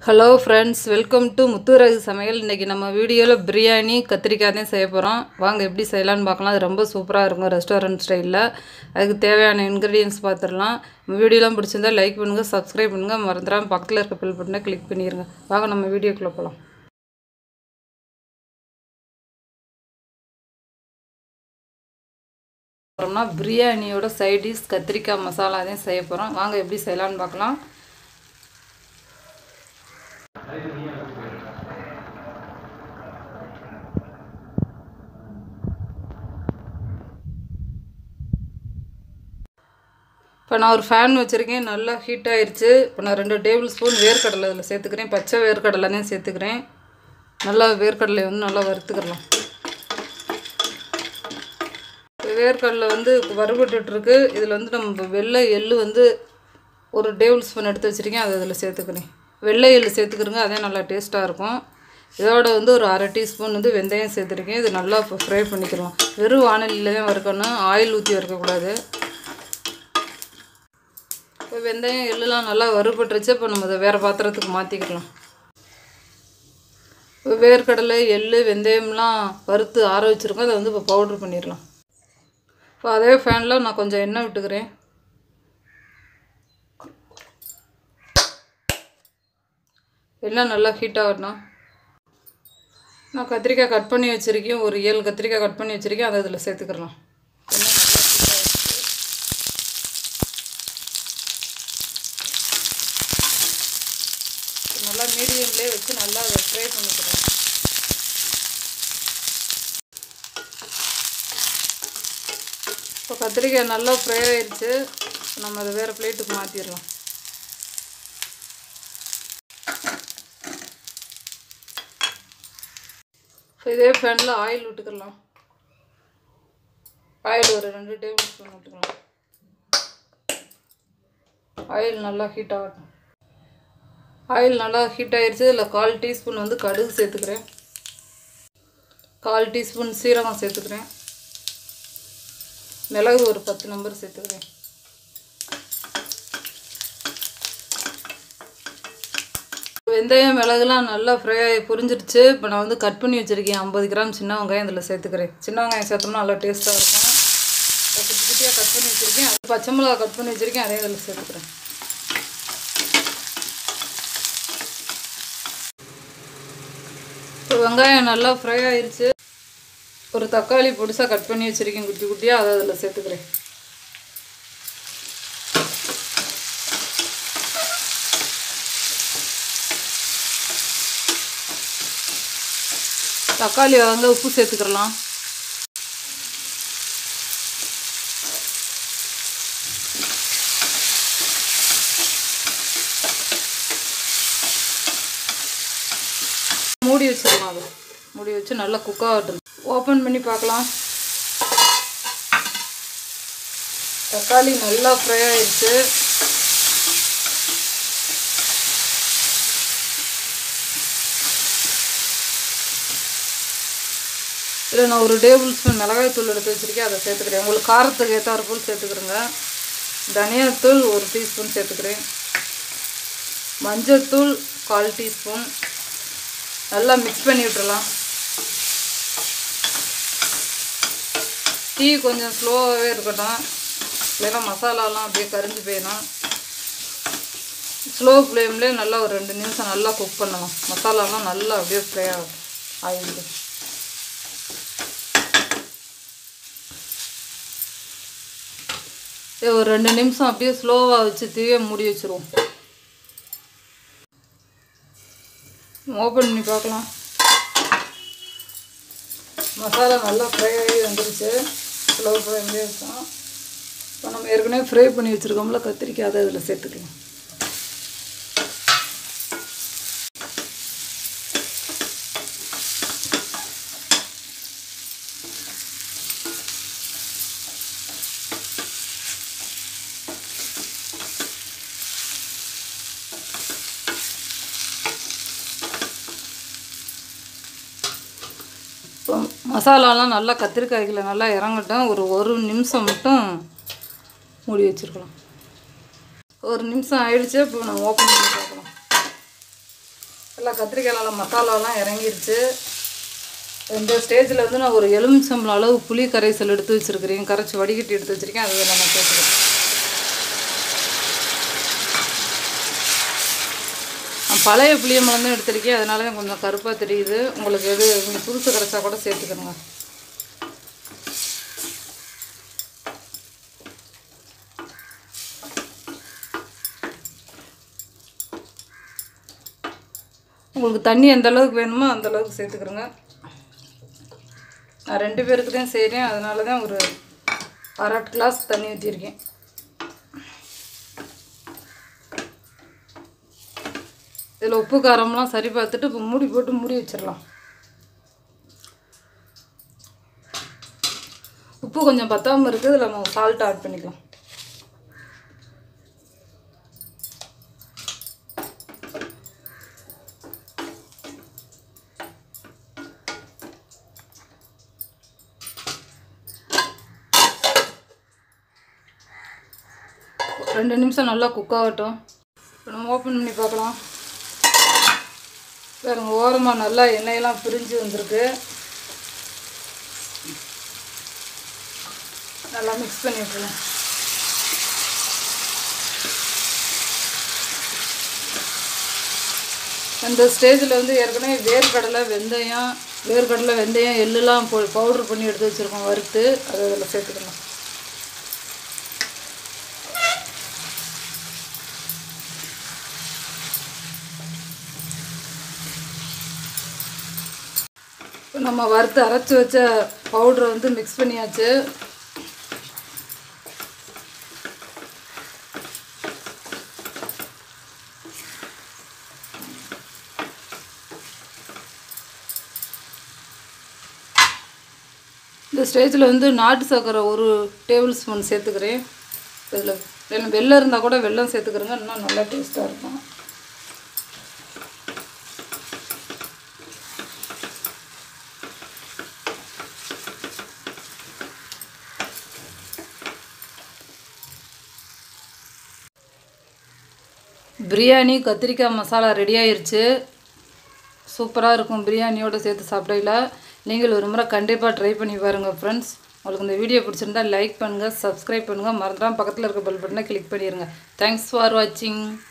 hello friends welcome to Muthuragu சமையல் இன்றைக்கி நம்ம வீடியோவில் பிரியாணி கத்திரிக்காய் தான் செய்ய போகிறோம் வாங்க எப்படி செய்யலான்னு பார்க்கலாம் அது ரொம்ப சூப்பராக இருக்கும் ரெஸ்டாரண்ட் ஸ்டைலில் அதுக்கு தேவையான இன்க்ரீடியன்ஸ் பார்த்துடலாம் வீடியோலாம் பிடிச்சிருந்தா லைக் பண்ணுங்கள் சப்ஸ்கிரைப் பண்ணுங்கள் மறந்துடாமல் பக்கத்தில் இருக்க பில் பட்டனை கிளிக் பண்ணிடுங்க வாங்க நம்ம வீடியோக்குள்ளே போகலாம் அப்புறம்னா பிரியாணியோட சைடிஷ் கத்திரிக்காய் மசாலா தான் செய்ய போகிறோம் வாங்க எப்படி செய்யலான்னு பார்க்கலாம் இப்போ நான் ஒரு ஃபேன் வச்சுருக்கேன் நல்லா ஹீட் ஆயிடுச்சு இப்போ நான் ரெண்டு டேபிள் ஸ்பூன் வேர்க்கடலை இதில் சேர்த்துக்கிறேன் பச்சை வேர்க்கடலை தான் சேர்த்துக்கிறேன் நல்லா வேர்க்கடலை வந்து நல்லா வறுத்துக்கலாம் இப்போ வேர்க்கடலை வந்து வறுபட்டுருக்கு இதில் வந்து நம்ம வெள்ளை எள்ளு வந்து ஒரு டேபிள் ஸ்பூன் எடுத்து வச்சுருக்கேன் அதை அதில் சேர்த்துக்கிறேன் வெள்ளை எள்ளு சேர்த்துக்கிறேங்க அதே நல்லா டேஸ்ட்டாக இருக்கும் இதோட வந்து ஒரு அரை டீஸ்பூன் வந்து வெந்தயம் சேர்த்துருக்கேன் இது நல்லா இப்போ ஃப்ரை பண்ணிக்கலாம் வெறும் வானலியில் தான் வறுக்கணும் ஆயில் ஊற்றி வறுக்கக்கூடாது இப்போ வெந்தயம் எள்ளுலாம் நல்லா வறுபட்டுருச்சு இப்போ நம்ம அதை வேறு பாத்திரத்துக்கு மாற்றிக்கலாம் இப்போ வேர்க்கடலை எள் வெந்தயம்லாம் வறுத்து ஆற வச்சுருக்கோம் அதை வந்து இப்போ பவுட்ரு பண்ணிடலாம் இப்போ அதே ஃபேனில் நான் கொஞ்சம் எண்ணெய் விட்டுக்கிறேன் எல்லாம் நல்லா ஹீட் ஆகணும் நான் கத்திரிக்காய் கட் பண்ணி வச்சுருக்கேன் ஒரு ஏழு கத்திரிக்காய் கட் பண்ணி வச்சுருக்கேன் அதை இதில் சேர்த்துக்கிறலாம் எண்ணெய் நல்லா ஹீட் ஆகிடுச்சு நல்லா மீடியம்லேயே வச்சு நல்லா அதை ஃப்ரை பண்ணிக்கிறோம் இப்போ கத்திரிக்காய் நல்லா ஃப்ரை ஆயிடுச்சு நம்ம அதை வேறு பிளேட்டுக்கு மாற்றிடலாம் இப்போ இதே பேனில் ஆயில் விட்டுக்கலாம் ஆயில் ஒரு ரெண்டு டேபிள் ஸ்பூன் விட்டுக்கலாம் ஆயில் நல்லா ஹீட் ஆகட்டும் ஆயில் நல்லா ஹீட் ஆயிடுச்சு இதில் கால் டீஸ்பூன் வந்து கடுகு சேர்த்துக்கிறேன் கால் டீஸ்பூன் சீரகம் சேர்த்துக்கிறேன் மிளகு ஒரு பத்து நம்பர் சேர்த்துக்கிறேன் வெந்தயம் மிளகுலாம் நல்லா ஃப்ரை ஆகி புரிஞ்சிருச்சு இப்போ நான் வந்து கட் பண்ணி வச்சுருக்கேன் ஐம்பது கிராம் சின்ன வெங்காயம் இதில் சேர்த்துக்கிறேன் சின்ன வெங்காயம் சேர்த்தோம்னா நல்லா டேஸ்ட்டாக இருக்கும் குட்டி குட்டியாக கட் பண்ணி வச்சுருக்கேன் அது பச்சை மிளகா கட் பண்ணி வச்சுருக்கேன் அதையும் இதில் சேர்த்துக்கிறேன் இப்போ வெங்காயம் நல்லா ஃப்ரை ஆயிடுச்சு ஒரு தக்காளி பொடிசாக கட் பண்ணி வச்சுருக்கேன் குட்டி குட்டியாக அதை அதில் சேர்த்துக்கிறேன் தக்காளி வந்து உப்பு சேர்த்துக்கிறலாம் மூடி வச்சிடலாம் அது மூடி வச்சு நல்லா குக் ஆகட்டும் ஓப்பன் பண்ணி பார்க்கலாம் தக்காளி நல்லா ஃப்ரை ஆயிடுச்சு இதில் நான் ஒரு டேபிள் ஸ்பூன் மிளகாய் தூள் எடுத்து வச்சுருக்கேன் அதை சேர்த்துக்கிறேன் உங்களுக்கு காரத்துக்கு ஏற்றாறு போல் சேர்த்துக்கிறேங்க தனியாத்தூள் ஒரு டீஸ்பூன் சேர்த்துக்கிறேன் மஞ்சள்தூள் கால் டீஸ்பூன் நல்லா மிக்ஸ் பண்ணி விட்டுறலாம் டீ கொஞ்சம் ஸ்லோவாகவே இருக்கட்டும் இல்லைன்னா மசாலாலாம் அப்படியே கரிஞ்சு போயிடும் ஸ்லோ ஃப்ளேம்லேயே நல்லா ஒரு ரெண்டு நிமிஷம் நல்லா குக் பண்ணலாம் மசாலாலாம் நல்லா அப்படியே ஃப்ரை ஆகும் ஆயில் ஒரு ரெண்டு நிமிஷம் அப்படியே ஸ்லோவாக வச்சு தீவே மூடி வச்சுருவோம் ஓப்பன் பண்ணி பார்க்கலாம் மசாலா நல்லா ஃப்ரை ஆகி வந்துருச்சு ஸ்லோ ஃப்ளேம்லேயே இருக்கும் இப்போ நம்ம ஏற்கனவே ஃப்ரை பண்ணி வச்சுருக்கோம்ல கத்திரிக்காய் அதை இதில் சேர்த்துக்கலாம் இப்போ மசாலாலாம் நல்லா கத்திரிக்காய்களை நல்லா இறங்கட்டும் ஒரு ஒரு நிமிஷம் மட்டும் மூடி வச்சுருக்கலாம் ஒரு நிமிஷம் ஆயிடுச்சு இப்போ நம்ம ஓப்பன் பண்ணி பார்க்கலாம் எல்லாம் கத்திரிக்காயில் மசாலாலாம் இறங்கிருச்சு இந்த ஸ்டேஜில் வந்து நான் ஒரு எலுமிச்சம்பளம் அளவு புளி கரைசல் எடுத்து வச்சுருக்கிறேன் கரைச்சி வடிகட்டி எடுத்து வச்சுருக்கேன் அதை நம்ம சேர்த்துக்கிறேன் நான் பழைய புளியம்பழம் தான் எடுத்திருக்கேன் அதனால தான் கொஞ்சம் கருப்பாக தெரியுது உங்களுக்கு எது நீங்கள் புதுசு கரைச்சா கூட சேர்த்துக்கணுங்க உங்களுக்கு தண்ணி எந்த அளவுக்கு வேணுமோ அந்த அளவுக்கு சேர்த்துக்கிறோங்க நான் ரெண்டு பேருக்கு தான் செய்கிறேன் அதனால தான் ஒரு அரை கிளாஸ் தண்ணி ஊற்றிருக்கேன் இதில் உப்பு காரம்லாம் சரி பார்த்துட்டு இப்போ மூடி போட்டு மூடி வச்சிடலாம் உப்பு கொஞ்சம் பத்தாமல் இருக்குது இதில் நம்ம சால்ட் ஆட் பண்ணிக்கலாம் ரெண்டு நிமிஷம் நல்லா குக் ஆகட்டும் இப்போ நம்ம ஓப்பன் பண்ணி பார்க்கலாம் பாருங்க ஓரமாக நல்லா எண்ணெயெல்லாம் பிரிஞ்சு வந்திருக்கு நல்லா மிக்ஸ் பண்ணி விட்டுருங்க அந்த ஸ்டேஜில் வந்து ஏற்கனவே வேர்க்கடலை வெந்தயம் வேர்க்கடலை வெந்தயம் எள்ளுலாம் போ பவுட்ரு பண்ணி எடுத்து வச்சுருக்கோம் வறுத்து அதை அதில் சேர்த்துக்கலாம் இப்போ நம்ம வறுத்து அரைச்சி வச்ச பவுட்ரை வந்து மிக்ஸ் பண்ணியாச்சு இந்த ஸ்டேஜில் வந்து நாட்டு சர்க்கரை ஒரு டேபிள் ஸ்பூன் சேர்த்துக்கிறேன் இதில் வெள்ளம் வெள்ளம் இருந்தால் கூட வெல்லம் சேர்த்துக்கிறேங்க இன்னும் நல்லா டேஸ்ட்டாக இருக்கும் பிரியாணி கத்திரிக்காய் மசாலா ரெடி ஆயிருச்சு சூப்பராக இருக்கும் பிரியாணியோட சேர்த்து சாப்பிடையில நீங்கள் ஒரு முறை கண்டிப்பாக ட்ரை பண்ணி பாருங்கள் ஃப்ரெண்ட்ஸ் உங்களுக்கு இந்த வீடியோ பிடிச்சிருந்தா லைக் பண்ணுங்கள் சப்ஸ்கிரைப் பண்ணுங்கள் மறந்துடாம பக்கத்தில் இருக்க பெல் பட்டனை கிளிக் பண்ணிடுங்க தேங்க்ஸ் ஃபார் வாட்சிங்